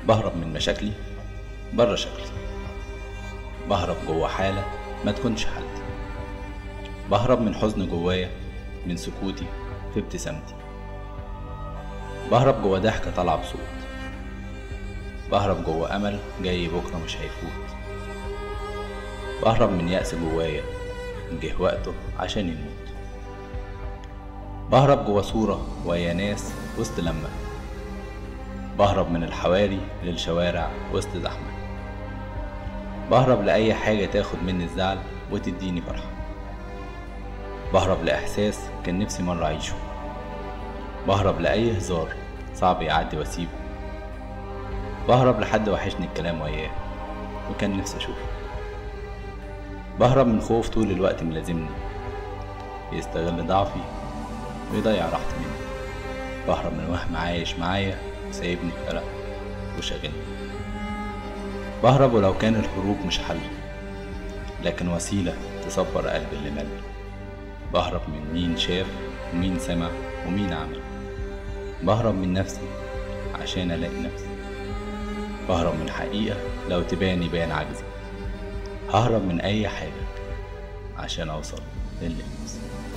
بهرب من مشاكلي بره شكلي بهرب جوه حالة ما تكونش حالتي بهرب من حزن جوايا من سكوتي في ابتسامتي بهرب جوه ضحكة طالعة بصوت بهرب جوه أمل جاي بكرة مش هيفوت بهرب من يأس جوايا جه وقته عشان يموت بهرب جوه صورة ويا ناس وسط لمة بهرب من الحواري للشوارع وسط زحمة بهرب لأي حاجة تاخد مني الزعل وتديني فرحة بهرب لإحساس كان نفسي مرة أعيشه بهرب لأي هزار صعب يعدي وأسيبه بهرب لحد وحشني الكلام وياه وكان نفسي أشوفه بهرب من خوف طول الوقت ملازمني يستغل ضعفي ويضيع راحتي مني بهرب من وهم عايش معايا وسايبني في قلق وشاغلني بهرب ولو كان الهروب مش حل لكن وسيلة تصبر قلبي اللي مل بهرب من مين شاف ومين سمع ومين عمل بهرب من نفسي عشان ألاقي نفسي بهرب من حقيقة لو تبان يبان عجزي ههرب من أي حاجة عشان أوصل للي نفسي